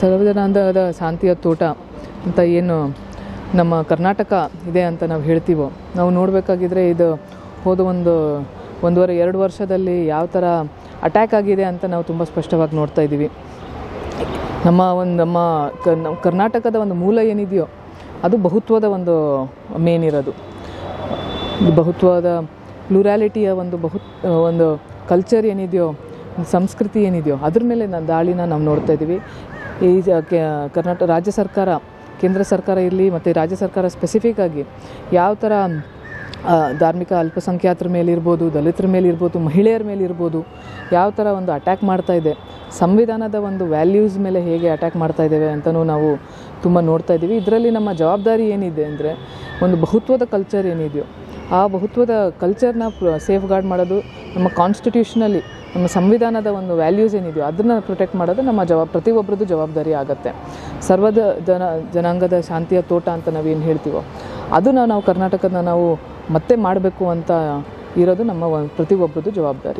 ಸರ್ವಜನಾಂಗದ ಶಾಂತಿಯ ತೋಟ ಅಂತ ಏನು ನಮ್ಮ ಕರ್ನಾಟಕ ಇದೆ ಅಂತ ನಾವು ಹೇಳ್ತೀವೋ ನಾವು ನೋಡಬೇಕಾಗಿದ್ರೆ ಇದು ಹೋದ ಒಂದು ಒಂದೂವರೆ ಎರಡು ವರ್ಷದಲ್ಲಿ ಯಾವ ಥರ ಅಟ್ಯಾಕ್ ಆಗಿದೆ ಅಂತ ನಾವು ತುಂಬ ಸ್ಪಷ್ಟವಾಗಿ ನೋಡ್ತಾ ಇದ್ದೀವಿ ನಮ್ಮ ಒಂದು ನಮ್ಮ ಕ- ನಮ್ಮ ಕರ್ನಾಟಕದ ಒಂದು ಮೂಲ ಏನಿದೆಯೋ ಅದು ಬಹುತ್ವದ ಒಂದು ಮೇನ್ ಇರೋದು ಈ ಬಹುತ್ವದ ಪ್ಲೂರಾಲಿಟಿಯ ಒಂದು ಬಹು ಒಂದು ಕಲ್ಚರ್ ಏನಿದೆಯೋ ಒಂದು ಸಂಸ್ಕೃತಿ ಏನಿದೆಯೋ ಅದ್ರ ಮೇಲೆ ನಾನು ದಾಳಿನ ನಾವು ನೋಡ್ತಾ ಇದ್ದೀವಿ ಈ ಜ- ಕೆ- ಕರ್ನಾಟಕ ರಾಜ್ಯ ಸರ್ಕಾರ ಕೇಂದ್ರ ಸರ್ಕಾರ ಇರಲಿ ಮತ್ತು ರಾಜ್ಯ ಸರ್ಕಾರ ಸ್ಪೆಸಿಫಿಕ್ ಆಗಿ ಯಾವ ಥರ ಆ, ಧಾರ್ಮಿಕ ಅಲ್ಪಸಂಖ್ಯಾತರ ಮೇಲಿರ್ಬೋದು ದಲಿತರ ಮೇಲಿರ್ಬೋದು ಮಹಿಳೆಯರ ಮೇಲಿರ್ಬೋದು ಯಾವ ಥರ ಒಂದು ಅಟ್ಯಾಕ್ ಮಾಡ್ತಾ ಇದೆ ಸಂವಿಧಾನದ ಒಂದು ವ್ಯಾಲ್ಯೂಸ್ ಮೇಲೆ ಹೇಗೆ ಅಟ್ಯಾಕ್ ಮಾಡ್ತಾ ಇದ್ದೇವೆ ಅಂತಲೂ ನಾವು ತುಂಬ ನೋಡ್ತಾ ಇದ್ದೀವಿ ಇದರಲ್ಲಿ ನಮ್ಮ ಜವಾಬ್ದಾರಿ ಏನಿದೆ ಅಂದರೆ ಒಂದು ಬಹುತ್ವದ ಕಲ್ಚರ್ ಏನಿದೆಯೋ ಆ ಬಹುತ್ವದ ಕಲ್ಚರ್ನ ಸೇಫ್ ಗಾರ್ಡ್ ಮಾಡೋದು ನಮ್ಮ ಕಾನ್ಸ್ಟಿಟ್ಯೂಷನಲ್ಲಿ ನಮ್ಮ ಸಂವಿಧಾನದ ಒಂದು ವ್ಯಾಲ್ಯೂಸ್ ಏನಿದೆಯೋ ಅದನ್ನು ಪ್ರೊಟೆಕ್ಟ್ ಮಾಡೋದು ನಮ್ಮ ಜವಾಬ್ ಪ್ರತಿಯೊಬ್ಬರದ್ದು ಜವಾಬ್ದಾರಿ ಆಗುತ್ತೆ ಸರ್ವದ ಜನ ಜನಾಂಗದ ಶಾಂತಿಯ ತೋಟ ಅಂತ ನಾವೇನು ಹೇಳ್ತೀವೋ ಅದನ್ನು ನಾವು ಕರ್ನಾಟಕದ ನಾವು ಮತ್ತೆ ಮಾಡಬೇಕು ಅಂತ ಇರೋದು ನಮ್ಮ ಒಂದು ಪ್ರತಿಯೊಬ್ಬರದ್ದು ಜವಾಬ್ದಾರಿ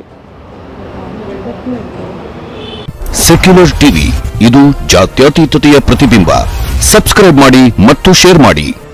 ಸೆಕ್ಯುಲರ್ ಟಿವಿ ಇದು ಜಾತ್ಯತೀತತೆಯ ಪ್ರತಿಬಿಂಬ ಸಬ್ಸ್ಕ್ರೈಬ್ ಮಾಡಿ ಮತ್ತು ಶೇರ್ ಮಾಡಿ